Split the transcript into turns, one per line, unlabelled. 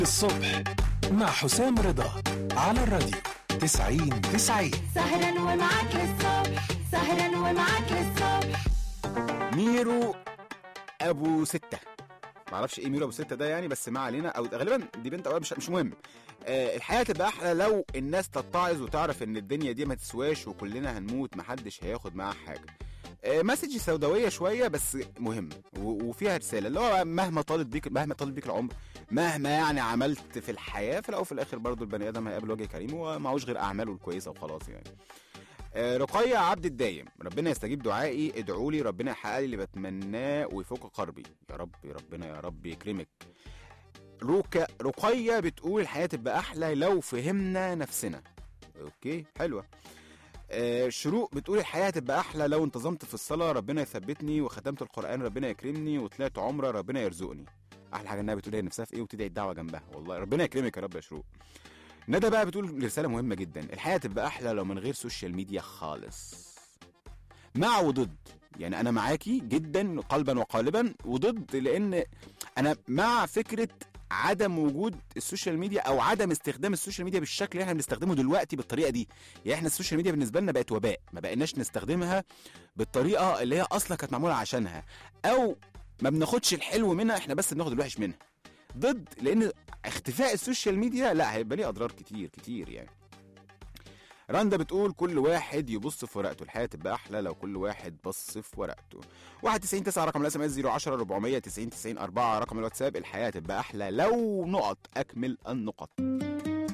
الصبح مع حسام رضا على الراديو 90 90
سهرا ومعاك للصبح سهرا ومعاك للصبح
ميرو ابو ستة معرفش ايه ميرو ابو ستة ده يعني بس ما علينا او غالبا دي بنت او مش مش مهم آه الحياه تبقى احلى لو الناس تتعظ وتعرف ان الدنيا دي ما تسواش وكلنا هنموت محدش هياخد معاها حاجه آه مسج سوداويه شويه بس مهم و- وفيها رساله اللي هو مهما طالت بيك مهما طالت بيك العمر مهما يعني عملت في الحياه في الاول وفي الاخر برضو البني ادم هيقابل وجه كريم ومعهوش غير اعماله الكويسه وخلاص يعني آه، رقية عبد الدايم ربنا يستجيب دعائي ادعوا لي ربنا يحقق لي اللي بتمناه ويفوق قربي يا رب يا ربنا يا رب يكرمك روكا رقية بتقول الحياة تبقى أحلى لو فهمنا نفسنا أوكي حلوة آه شروق بتقول الحياة هتبقى أحلى لو انتظمت في الصلاة ربنا يثبتني وختمت القرآن ربنا يكرمني وطلعت عمرة ربنا يرزقني أحلى حاجة إنها بتقول هي نفسها في إيه وتدعي الدعوة جنبها والله ربنا يكرمك يا رب يا شروق ندى بقى بتقول رسالة مهمة جدا الحياة تبقى أحلى لو من غير سوشيال ميديا خالص مع وضد يعني أنا معاكي جدا قلبا وقالبا وضد لأن أنا مع فكرة عدم وجود السوشيال ميديا او عدم استخدام السوشيال ميديا بالشكل اللي احنا بنستخدمه دلوقتي بالطريقه دي يعني احنا السوشيال ميديا بالنسبه لنا بقت وباء ما بقيناش نستخدمها بالطريقه اللي هي اصلا كانت معموله عشانها او ما بناخدش الحلو منها احنا بس بناخد الوحش منها ضد لان اختفاء السوشيال ميديا لا هيبقى ليه اضرار كتير كتير يعني رندا بتقول كل واحد يبص في ورقته الحياه تبقى احلى لو كل واحد بص في ورقته 91 9 رقم الاس ام اس 010 490 90 4 رقم الواتساب الحياه تبقى احلى لو نقط اكمل النقط